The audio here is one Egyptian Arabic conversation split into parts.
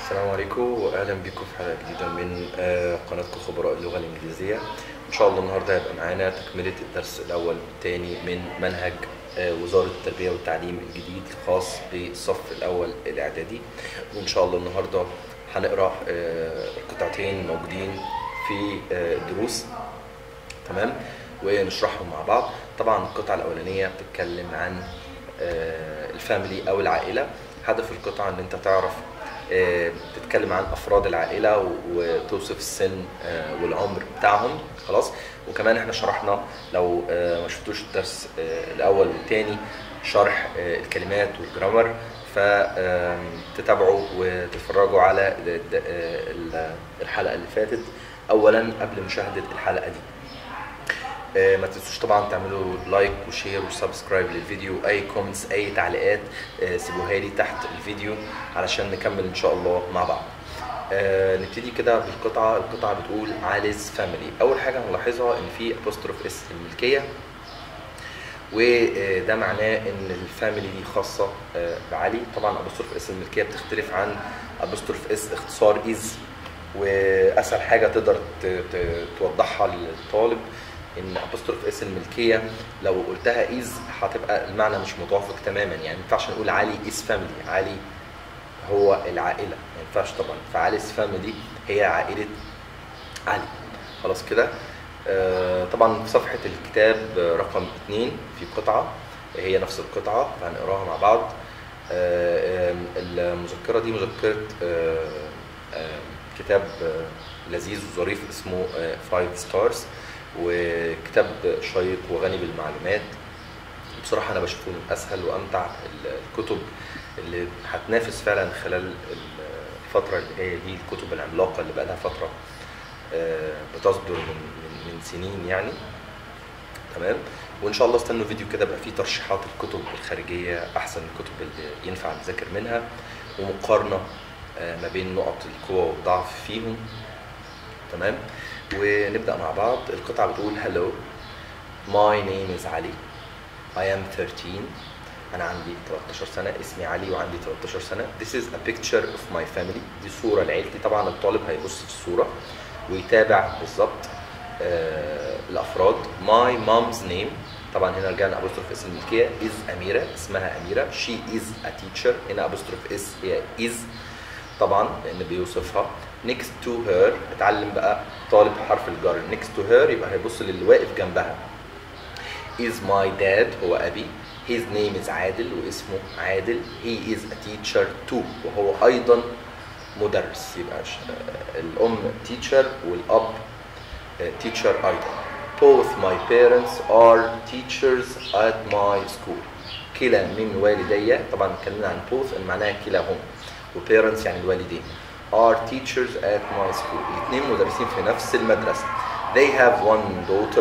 السلام عليكم واهلا بكم في حلقه جديده من آه، قناتكم خبراء اللغه الانجليزيه ان شاء الله النهارده هيبقى معانا تكمله الدرس الاول والثاني من منهج آه، وزاره التربيه والتعليم الجديد الخاص بالصف الاول الاعدادي وان شاء الله النهارده هنقرا آه، القطعتين موجودين في آه، الدروس تمام ونشرحهم مع بعض طبعا القطعه الاولانيه بتتكلم عن آه، الفاميلي او العائله هدف القطعه ان انت تعرف آه، بتتكلم عن افراد العائله و- وتوصف السن آه، والعمر بتاعهم خلاص وكمان احنا شرحنا لو آه، ما شفتوش الدرس آه، الاول والثاني شرح آه، الكلمات والجرامر فتتابعوا وتتفرجوا على ال- آه، ال- الحلقه اللي فاتت اولا قبل مشاهده الحلقه دي آه، ما تنسوش طبعا تعملوا لايك وشير وسبسكرايب للفيديو اي كومنتس اي تعليقات آه، سيبوها لي تحت الفيديو علشان نكمل ان شاء الله مع بعض آه، نبتدي كده بالقطعه القطعه بتقول علي's فاميلي اول حاجه هنلاحظها ان في apostrophe اس الملكيه وده معناه ان الفاميلي دي خاصه آه، بعلي طبعا apostrophe اس الملكيه بتختلف عن apostrophe اس اختصار از واسهل حاجه تقدر ت- ت- توضحها للطالب ان apostrophe اس الملكيه لو قلتها از هتبقى المعنى مش متوافق تماما يعني ما ينفعش نقول علي از فاميلي علي هو العائله ما ينفعش طبعا فعلي's فاميلي هي عائله علي خلاص كده آه، طبعا في صفحه الكتاب آه، رقم 2 في قطعه هي نفس القطعه فهنقراها مع بعض آه، آم، المذكره دي مذكره آه، آم، كتاب آه، لذيذ وظريف اسمه 5 ستارز وكتاب شيق وغني بالمعلومات بصراحه انا بشوفه من اسهل وامتع الكتب اللي هتنافس فعلا خلال الفتره اللي جايه دي الكتب العملاقه اللي بقى لها فتره آه، بتصدر من من من سنين يعني تمام وان شاء الله استنوا فيديو كده بقى فيه ترشيحات الكتب الخارجيه احسن الكتب اللي ينفع نذاكر منها ومقارنه آه، ما بين نقط القوه والضعف فيهم تمام ونبدا مع بعض القطعه بتقول hello my name is علي I am 13 أنا عندي 13 سنة اسمي علي وعندي 13 سنة This is a picture of my family دي صورة لعيلتي طبعا الطالب هيبص في الصورة ويتابع بالظبط آه الأفراد My mom's name طبعا هنا رجعنا apostrophe اس الملكية is أميرة اسمها أميرة She is a teacher هنا apostrophe اس هي is طبعا لأن بيوصفها next to her اتعلم بقى طالب حرف الجر next to her يبقى هيبص للي واقف جنبها is my dad هو أبي his name is عادل واسمه عادل he is a teacher too وهو أيضا مدرس يبقى ش- آه، الأم teacher والأب آه، teacher أيضا both my parents are teachers at my school كلا من والدي طبعا اتكلمنا عن both اللي معناها كلاهما وparents يعني الوالدين are teachers at my school الاثنين مدرسين في نفس المدرسة they have one daughter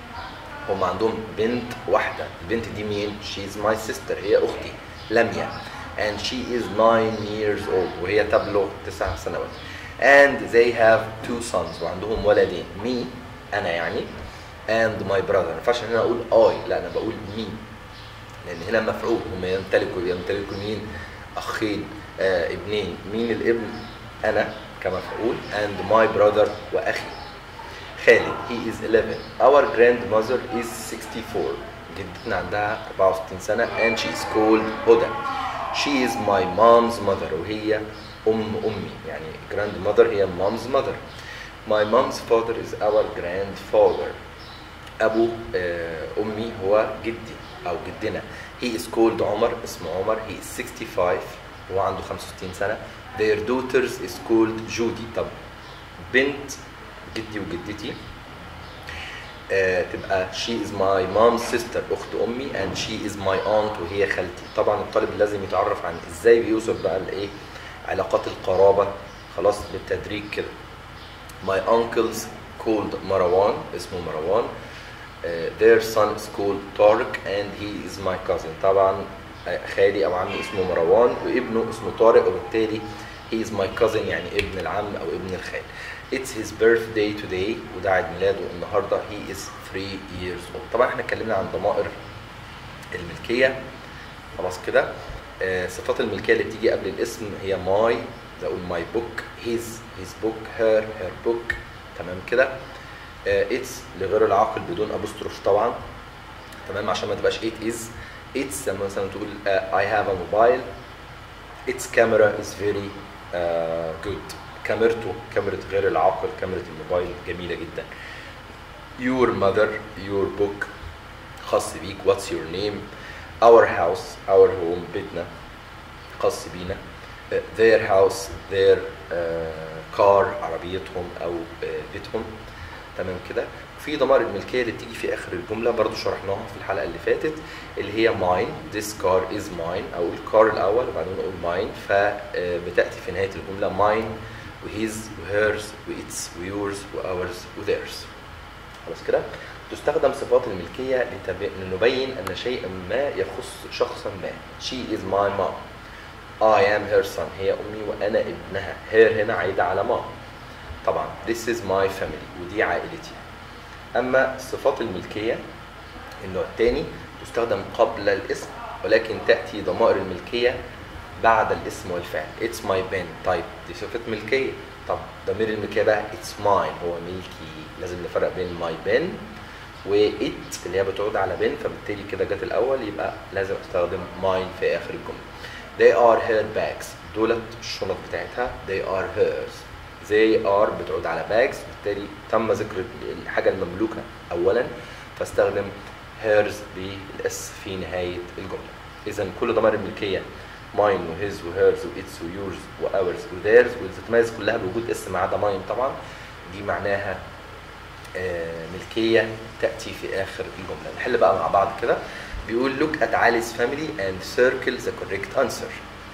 هم عندهم بنت واحدة البنت دي مين؟ she is my sister هي أختي لميا and she is nine years old وهي تبلغ تسع سنوات and they have two sons وعندهم ولدين me أنا يعني and my brother ما ينفعش هنا أقول I لا أنا بقول me لأن هنا مفعول هم يمتلكوا يمتلكوا مين؟ أخين آه ابنين مين الابن؟ أنا كمفعول and my brother وأخي خالد he is 11 our grandmother is 64 جدتنا عندها 64 سنة and she is called هدى she is my mom's mother وهي أم أمي يعني grandmother هي mom's mother my mom's father is our grandfather أبو آه، أمي هو جدي أو جدنا he is called عمر اسمه عمر he is 65 وهو عنده 65 سنة their daughters is called جودي طب بنت جدي وجدتي آه تبقى she is my mom's sister اخت امي and she is my aunt وهي خالتي طبعا الطالب لازم يتعرف عن ازاي بيوصف بقى الايه علاقات القرابه خلاص بالتدريج كده my uncles called مروان اسمه مروان آه their son is called طارق and he is my cousin طبعا آه، خالي او عمي اسمه مروان وابنه اسمه طارق وبالتالي he is my cousin يعني ابن العم او ابن الخال It's his birthday today وده عيد ميلاده النهارده he is 3 years old طبعا احنا اتكلمنا عن ضمائر الملكيه خلاص كده آه، صفات الملكيه اللي بتيجي قبل الاسم هي my اقول my book his his book her her book تمام كده اتس لغير العاقل بدون ابوستروف طبعا تمام عشان ما تبقاش it is اتس لما مثلا تقول uh, I have a mobile its camera is very uh, good كاميرته كاميرا غير العاقل كاميرا الموبايل جميلة جدا your mother your book خاص بيك what's your name our house our home بيتنا خاص بينا uh, their house their uh, car عربيتهم او uh, بيتهم تمام كده في ضمائر الملكيه اللي بتيجي في اخر الجمله برضو شرحناها في الحلقه اللي فاتت اللي هي mine this car is mine او الكار الاول وبعدين نقول mine فبتاتي في نهايه الجمله mine وhis وhers وits وyours واours وtheirs خلاص كده تستخدم صفات الملكية لتب... لنبين أن شيئا ما يخص شخصا ما she is my mom I am her son هي أمي وأنا ابنها her هنا عايدة على mom طبعا this is my family ودي عائلتي أما صفات الملكية النوع الثاني تستخدم قبل الاسم ولكن تأتي ضمائر الملكية بعد الاسم والفعل it's my pen طيب دي صفة ملكية طب ضمير الملكية بقى it's mine هو ملكي لازم نفرق بين my pen و it اللي هي بتعود على بن فبالتالي كده جت الاول يبقى لازم استخدم mine في اخر الجمله they are her bags دولت الشنط بتاعتها they are hers they are بتعود على bags بالتالي تم ذكر الحاجه المملوكه اولا فاستخدم hers بالاس في نهايه الجمله اذا كل ضمائر الملكيه mine وhis وhers وits وyours واours وtheirs وتتميز كلها بوجود اس ما عدا mine طبعا دي معناها ملكية تأتي في آخر الجملة نحل بقى مع بعض كده بيقول look at Ali's family and circle the correct answer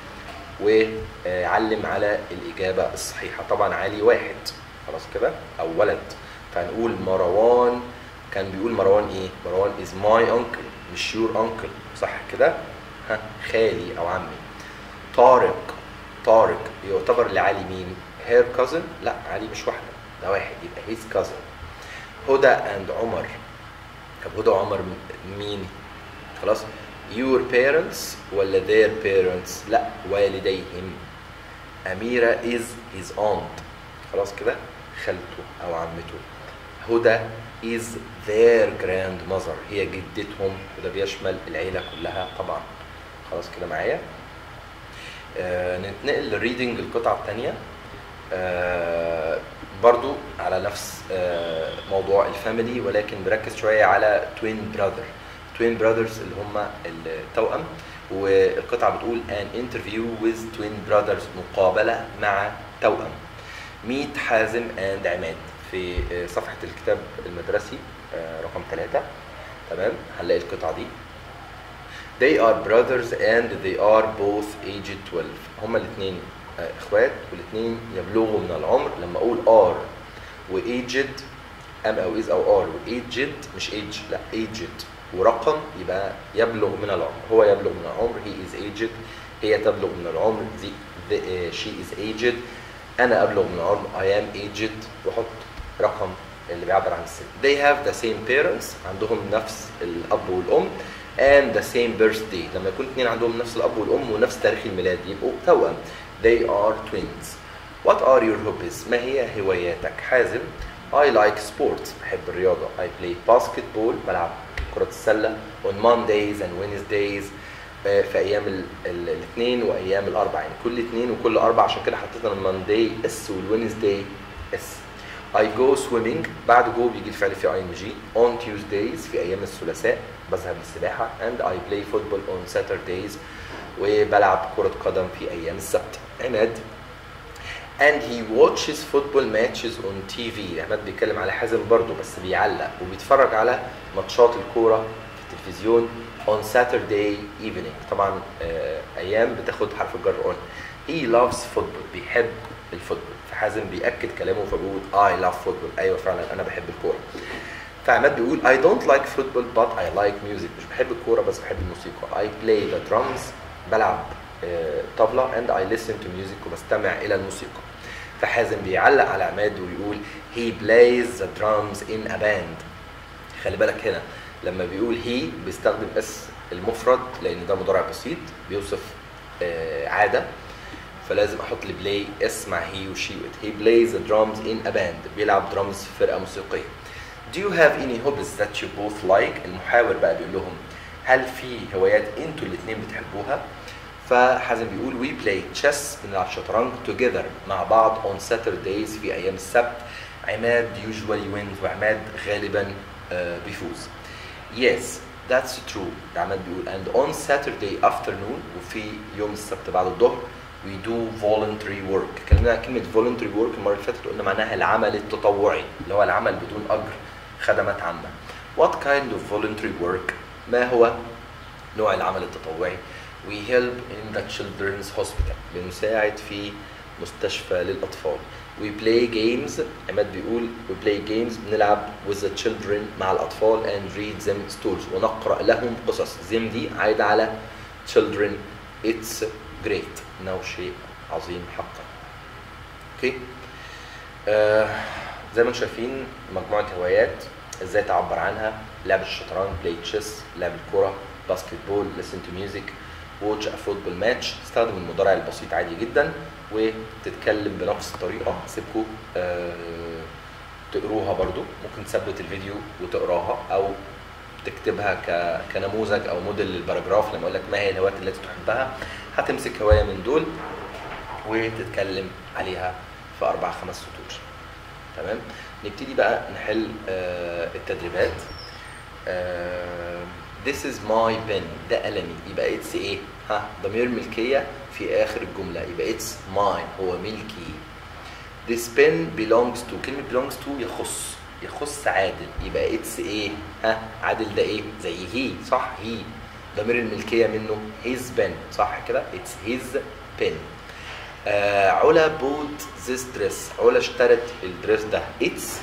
وعلم على الإجابة الصحيحة طبعا علي واحد خلاص كده أو ولد فهنقول مروان كان بيقول مروان إيه؟ مروان is my uncle مش your uncle صح كده؟ ها خالي أو عمي طارق طارق يعتبر لعلي مين؟ her cousin؟ لا علي مش واحدة ده واحد يبقى his cousin هدى اند عمر طب هدى وعمر مين خلاص your parents ولا their parents لا والديهم أميرة is his aunt خلاص كده خالته أو عمته هدى is their grandmother هي جدتهم وده بيشمل العيلة كلها طبعا خلاص كده معايا آه نتنقل للريدنج القطعة الثانية آه برضو على نفس آه موضوع الفاميلي ولكن بركز شوية على توين براذر توين براذرز اللي هم التوأم والقطعة بتقول an interview with twin brothers مقابلة مع توأم ميت حازم and عماد في صفحة الكتاب المدرسي رقم ثلاثة تمام هنلاقي القطعة دي They are brothers and they are both aged 12 هما الاثنين اخوات والاثنين يبلغوا من العمر لما اقول ار وايجد ام او از او ار وايجد مش ايج لا ايجد ورقم يبقى يبلغ من العمر هو يبلغ من العمر هي از ايجد هي تبلغ من العمر شي از ايجد انا ابلغ من العمر اي ام ايجد واحط رقم اللي بيعبر عن السن they have the same parents عندهم نفس الاب والام and the same birthday لما يكون اثنين عندهم نفس الاب والام ونفس تاريخ الميلاد يبقوا توأم they are twins what are your hobbies ما هي هواياتك حازم I like sports بحب الرياضة I play basketball بلعب كرة السلة on Mondays and Wednesdays في أيام الاثنين وأيام الأربع يعني كل اثنين وكل أربع عشان كده حطيت أنا المانداي اس والوينزداي اس I go swimming بعد جو بيجي الفعل في ing on Tuesdays في أيام الثلاثاء بذهب للسباحة and I play football on Saturdays وبلعب كرة قدم في أيام السبت عماد and he watches football matches on TV عماد بيتكلم على حازم برضه بس بيعلق وبيتفرج على ماتشات الكورة في التلفزيون on Saturday evening طبعا آه أيام بتاخد حرف الجر on he loves football بيحب الفوتبول فحازم بيأكد كلامه فبيقول I love football أيوة فعلا أنا بحب الكورة فعماد بيقول I don't like football but I like music مش بحب الكورة بس بحب الموسيقى I play the drums بلعب طبلة and I listen to music وبستمع إلى الموسيقى فحازم بيعلق على عماد ويقول he plays the drums in a band خلي بالك هنا لما بيقول he بيستخدم اس المفرد لأن ده مضارع بسيط بيوصف عادة فلازم احط لي بلاي اس مع هي وشي وات هي بلايز the drums in a band بيلعب درامز في فرقه موسيقيه Do you have any hobbies that you both like المحاور بقى بيقول لهم هل في هوايات انتوا الاثنين بتحبوها فحازم بيقول we play chess بنلعب شطرنج together مع بعض on Saturdays في ايام السبت عماد usually wins وعماد غالبا آه، بيفوز yes that's true عماد بيقول and on Saturday afternoon وفي يوم السبت بعد الظهر we do voluntary work اتكلمنا عن كلمة voluntary work المرة اللي فاتت قلنا معناها العمل التطوعي اللي هو العمل بدون أجر خدمات عامة what kind of voluntary work ما هو نوع العمل التطوعي we help in the children's hospital بنساعد في مستشفى للأطفال we play games عماد بيقول we play games بنلعب with the children مع الأطفال and read them stories ونقرأ لهم قصص them دي عايدة على children it's great انه شيء عظيم حقا اوكي آه زي ما انتم شايفين مجموعه هوايات ازاي تعبر عنها لعب الشطرنج بلاي تشيس لعب الكره باسكت بول listen to music watch a football match تستخدم المضارع البسيط عادي جدا وتتكلم بنفس الطريقه سيبكوا آه تقروها برضو ممكن تثبت الفيديو وتقراها او تكتبها ك... كنموذج او موديل للباراجراف لما اقول لك ما هي الهوايات التي تحبها هتمسك هوايه من دول وتتكلم عليها في اربع خمس سطور تمام نبتدي بقى نحل آه التدريبات آه This is my pen ده قلمي يبقى اتس ايه؟ ها ضمير ملكيه في اخر الجمله يبقى اتس mine هو ملكي This pen belongs to كلمة belongs to يخص يخص عادل يبقى اتس ايه؟ ها عادل ده ايه؟ زي هي صح هي ضمير الملكية منه his pen صح كده؟ اتس his pen آه علا بوت ذيس دريس علا اشترت الدريس ده اتس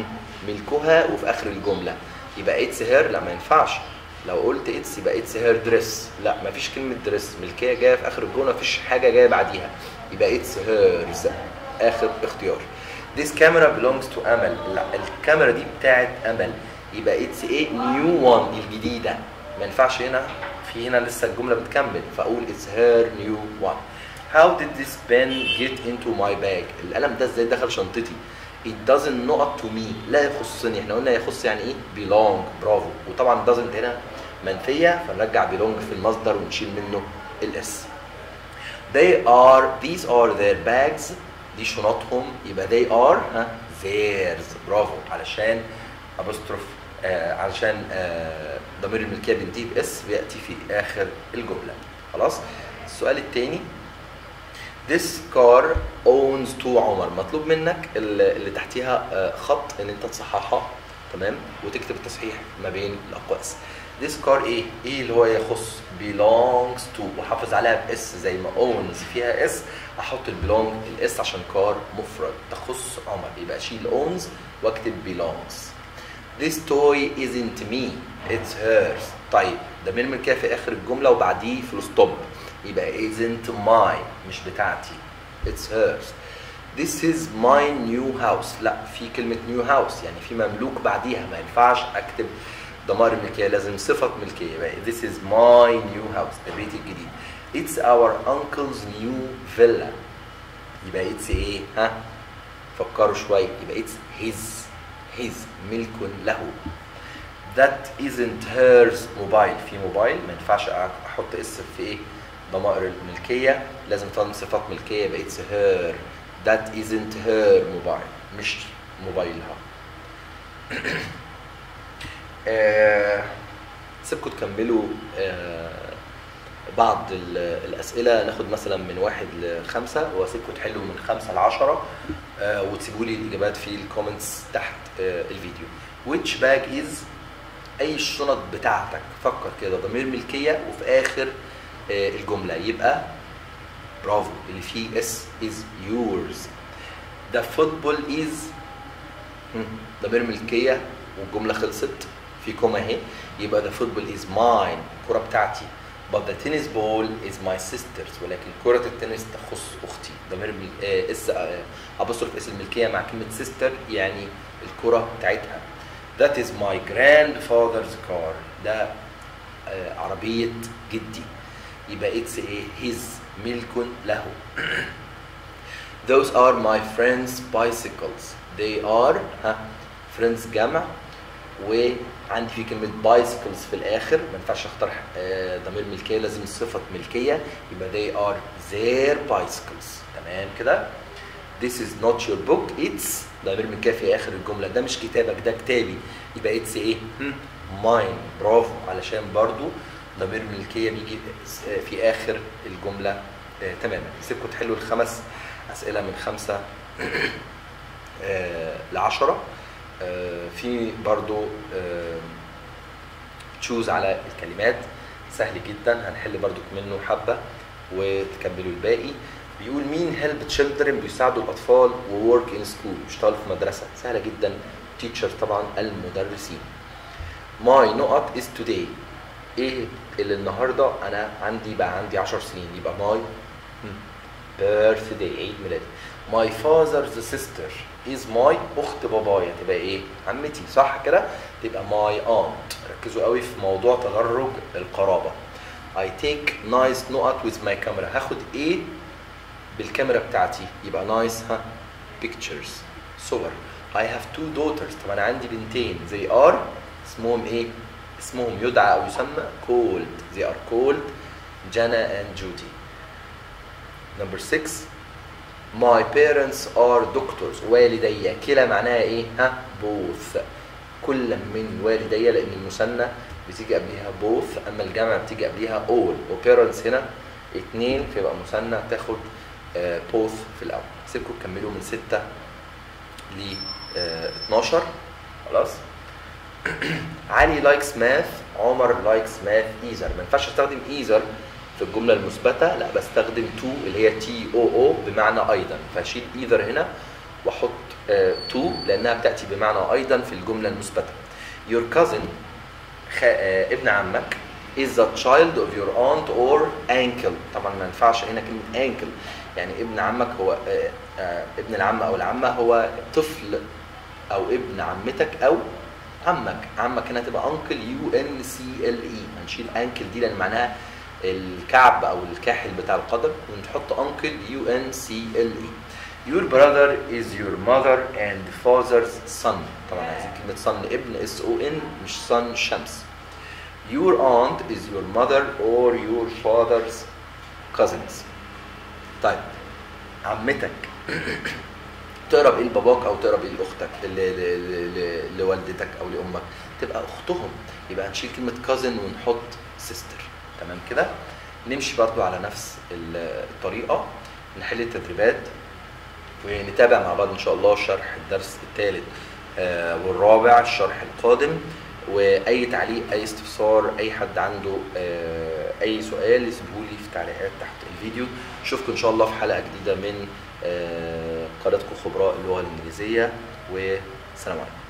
ملكها وفي اخر الجملة يبقى اتس هير لا ما ينفعش لو قلت اتس يبقى اتس هير دريس لا ما فيش كلمة دريس ملكية جاية في اخر الجملة ما فيش حاجة جاية بعديها يبقى اتس هيرز اخر اختيار This camera belongs to امل لا الكاميرا دي بتاعت امل يبقى اتس ايه نيو وان الجديده ما ينفعش هنا في هنا لسه الجمله بتكمل فاقول اتس هير نيو وان How did this pen get into my bag القلم ده ازاي دخل شنطتي It doesn't not to me لا يخصني احنا قلنا يخص يعني ايه belong برافو وطبعا doesn't هنا منفيه فنرجع belong في المصدر ونشيل منه الاس They are these are their bags دي شنطهم يبقى they are ها theirs برافو علشان ابوستروف آه علشان آه ضمير الملكيه بينتهي باس بياتي في اخر الجمله خلاص السؤال الثاني This car owns to عمر مطلوب منك اللي اللي تحتيها آه، خط ان انت تصححها تمام وتكتب التصحيح ما بين الاقواس This car ايه؟ ايه اللي هو يخص belongs to وحافظ عليها باس زي ما owns فيها اس احط البيلونج الاس عشان كار مفرد تخص عمر يبقى اشيل owns واكتب belongs This toy isn't me it's hers طيب ضمير الملكيه في اخر الجمله وبعديه فول ستوب يبقى isn't mine مش بتاعتي it's hers This is my new house لا في كلمة new house يعني في مملوك بعديها ما ينفعش اكتب ضمائر الملكية لازم صفة ملكية يبقى this is my new house ده بيتي الجديد It's our uncle's new villa يبقى it's ايه ها فكروا شوية يبقى it's his his ملك له that isn't hers موبايل في موبايل ما ينفعش احط اس في ايه ضمائر الملكيه لازم تضم صفات ملكيه يبقى it's her that isn't her موبايل مش موبايلها آه، سيبكم تكملوا آه، بعض ال- الاسئله ناخد مثلا من واحد لخمسه واسيبكم تحلوا من خمسه لعشره آه، وتسيبوا لي الاجابات في الكومنتس تحت آه، الفيديو which bag is اي الشنط بتاعتك فكر كده ضمير ملكيه وفي اخر آه، الجمله يبقى برافو اللي فيه اس is yours the football is مم، ضمير ملكيه والجمله خلصت في كوما اهي يبقى the football is mine الكره بتاعتي but the tennis ball is my sister's ولكن كرة التنس تخص أختي ضمير مل- آه، اس آه، أبوستروف اس الملكية مع كلمة sister يعني الكرة بتاعتها That is my grandfather's car ده آه، عربية جدي يبقى it's ايه his ملك له Those are my friends bicycles they are ها friends جمع وعندي في كلمة bicycles في الآخر ما ينفعش أختار آه، ضمير ملكية لازم صفة ملكية يبقى they are their bicycles تمام كده This is not your book it's ضمير ملكية في آخر الجملة ده مش كتابك ده كتابي يبقى it's إيه؟ mine برافو علشان برضو ضمير ملكية بيجي في آخر الجملة آه، تماما سيبكم تحلوا الخمس أسئلة من خمسة آه، لعشرة آه، في برضو تشوز على الكلمات سهل جدا هنحل برضو منه حبة وتكملوا الباقي بيقول مين هيلب تشيلدرن بيساعدوا الأطفال وورك ان سكول بيشتغلوا في مدرسة سهلة جدا تيتشر طبعا المدرسين ماي نقط از توداي ايه اللي النهارده انا عندي بقى عندي 10 سنين يبقى ماي بيرثداي عيد ميلادي ماي فازرز سيستر از ماي اخت بابايا تبقى ايه عمتي صح كده تبقى ماي aunt ركزوا قوي في موضوع تدرج القرابه I take nice نقط with my camera هاخد ايه بالكاميرا بتاعتي يبقى nice ها pictures صور I have two daughters طب انا عندي بنتين they are اسمهم ايه اسمهم يدعى او يسمى called they are called Jana and Judy number 6 my parents are doctors والدي كلا معناها ايه ها both كل من والدي لان المثنى بتيجي قبلها both اما الجمع بتيجي قبلها all وبيرنتس هنا اتنين فيبقى مثنى تاخد آه، both في الاول سيبكم تكملوا من 6 ل 12 خلاص علي لايكس ماث عمر لايكس ماث ايزر ما ينفعش استخدم ايزر في الجمله المثبته لا بستخدم تو اللي هي تي او او بمعنى ايضا فاشيل ايذر هنا واحط تو لانها بتاتي بمعنى ايضا في الجمله المثبته your cousin خ... آه، ابن عمك is the child of your aunt or uncle طبعا ما ينفعش هنا كلمه uncle يعني ابن عمك هو آه، آه، ابن العم او العمه هو طفل او ابن عمتك او عمك عمك هنا تبقى انكل يو ان سي ال اي هنشيل انكل دي لان معناها الكعب او الكاحل بتاع القدم ونحط انكل يو ان سي ال اي Your brother is your mother and father's son طبعا عايزين كلمة son ابن اس او ان مش son شمس Your aunt is your mother or your father's cousins طيب عمتك تقرب ايه لباباك او تقرب ايه لاختك ل- ل- ل- لوالدتك او لامك تبقى اختهم يبقى هنشيل كلمه كازن ونحط سيستر تمام كده نمشي برضو على نفس ال- الطريقه نحل التدريبات ونتابع مع بعض ان شاء الله شرح الدرس الثالث والرابع الشرح القادم واي تعليق اي استفسار اي حد عنده آه، اي سؤال يسيبه لي في التعليقات تحت الفيديو اشوفكم ان شاء الله في حلقه جديده من آه، قناتكم خبراء اللغه الانجليزيه والسلام عليكم